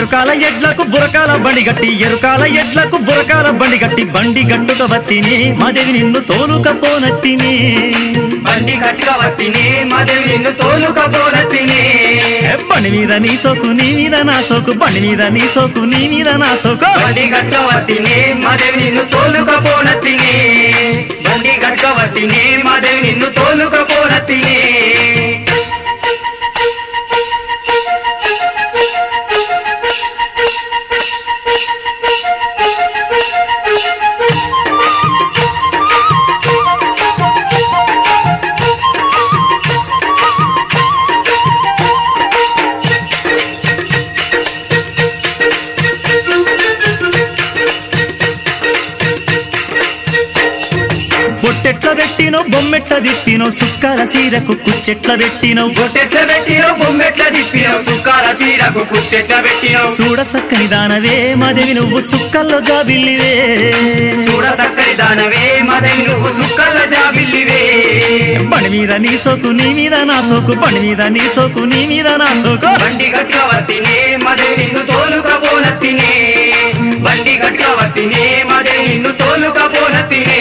ఎరుకాల ఎడ్లకు బురకాల బండి గట్టి ఎరుకాల ఎడ్లకు బురకాల బండి గట్టి బండి గట్టుక వత్తిని మాదేవి నిన్ను తోలుకపోనత్తిని బండి గట్టిగా వత్తిని మాదేవి నిన్ను తోలుకపోనత్తిని ఏ బండి మీద నీ సోకు నీ మీద నా సోకు బండి మీద నీ సోకు నీ మీద నా సోకు బండి గట్టిగా వత్తిని మాదేవి నిన్ను తోలుకపోనత్తిని బండి గట్టిగా వత్తిని మాదేవి నిన్ను తోలుకపోనత్తిని బొట్టెట్ల పెట్టినో బొమ్మెట్ల తిప్పినో సుక్కల సీరకు కుచ్చెట్ల పెట్టినో బొట్టెట్ల పెట్టినావు బొమ్మెట్ల తిప్పినావు సుక్కాల చీరకు కుచ్చెట్ల పెట్టినావు చూడ సక్కని దానవే మాదేవి నువ్వు సుక్కల్లో జాబిల్లివే చూడ సక్కని దానవే మాదేవి నువ్వు సుక్కల జాబిల్లివే బండి మీద నీ సోకు నీ మీద నా సోకు బండి మీద నీ సోకు నీ మీద నా సోకు బండి గట్టిగా వత్తిని మాదేవి నిన్ను తోలుకపోనత్తిని బండి గట్టిగా వత్తిని మాదేవి నిన్ను తోలుకపోనత్తిని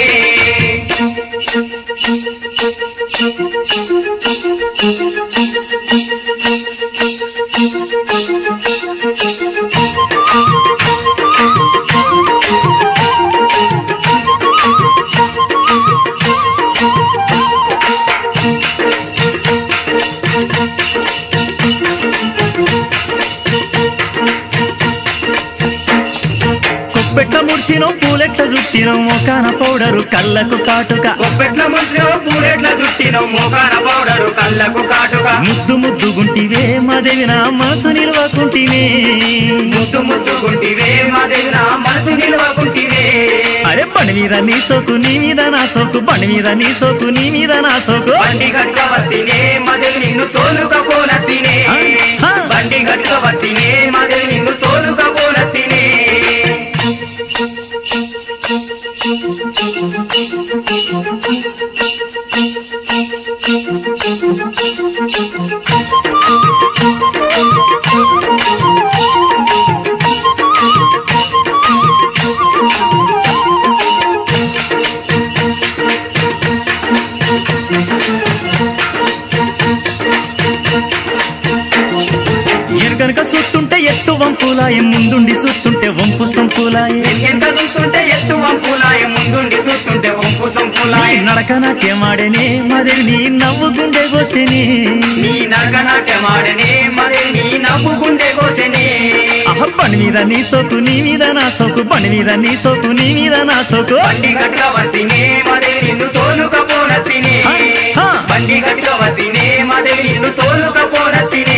కొప్పెట్ల ముడిసినో పూలెట్ల చుట్టినో మొకాన పౌడరు కళ్ళకు కాటుక కొప్పెట్ల ముసినావు పూలెట్ల చుట్టినావు మోకాన పౌడరు కళ్ళకు కాటుగా ముద్దు ముద్దు గుంటివే మాదేవి నా మనసు నిలవకుంటినే ముద్దు ముద్దుకుంటివే మాదేవి నా మనసు నిలవకుంటివే అరే బండి మీద నీ సోకు నీ మీద నా సోకు బండి మీద నీ సోకు నీ మీద నా సోకు బండి గట్టిగా వత్తినే మాదేవి నిన్ను తోలుకపోనత్తినే ఆ. బండి గట్టిగా వత్తినే మాదేవి నిన్ను తోలుకపోనత్తినే ఎనకనక సుత్తుంటే ఎత్తు వంపులాయే ముందుండి సుత్తుంటే వంపు సంపులాయే ఎంత చూస్తుంటే ఎత్తు వంపులాయ ముందుండి చూస్తుంటే వంపు సంపులాయ నడక నాట్యమాడేనే మాదేవి నీ నవ్వు గుండె గోసెని నీ నరకనాట్యమాడనే మరి నీ నవ్వుకుండే కోసనే అహ బండి మీద నీ సోకు నీ మీద నా సోకు బండి మీద నీ సోకు నీ మీద నా సోకు బండి గట్టిగా వత్తినే మరి నిన్ను తోలుకపోనత్తినే ఆ, ఆ. బండి గట్టిగా వత్తినే మరి నిన్ను తోలుకపోనత్తినే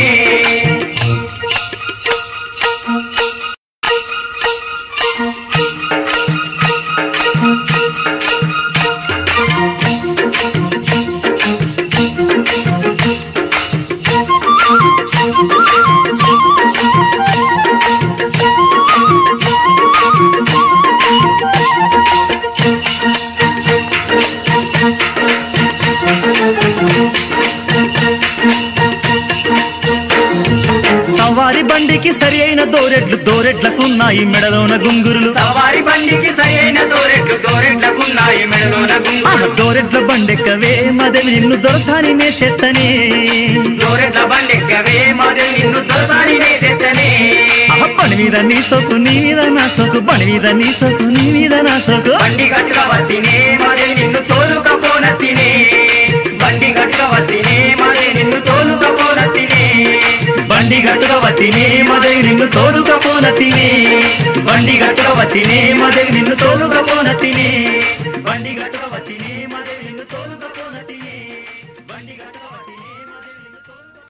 సవారి బండికి సరి అయిన దోరెడ్లు దోరెడ్లకున్నాయి మెడలోన గుంగురులు సవారి బండికి సరైన దోరెట్లు దోరెట్లకున్నాయి మెడలోన ఆహ గుంగులు దోరెడ్ల బండెక్కవే మాదేవి నిన్ను దొరసాని మేసెత్తనే దోరెట్ల బండెక్కవే మాదేవి నిన్ను దొరసాని చేతనే అహ బండి మీద నీ సోకు నీ మీద నా సోకు బండి మీద నీ సోకు నీ మీద నా సోకు బండి గట్టుగా వత్తినే మాదేవి నిన్ను తోలుకపోనత్తినే బండి గట్టుగా వత్తినే మాదే నిన్ను తోలుకపోనత్తినే బండి గట్టుగా వత్తినే మాదేవి నిన్ను తోలుకపోనతినే బండి గట్టుగా వత్తినే మాదేవి నిన్ను తోలు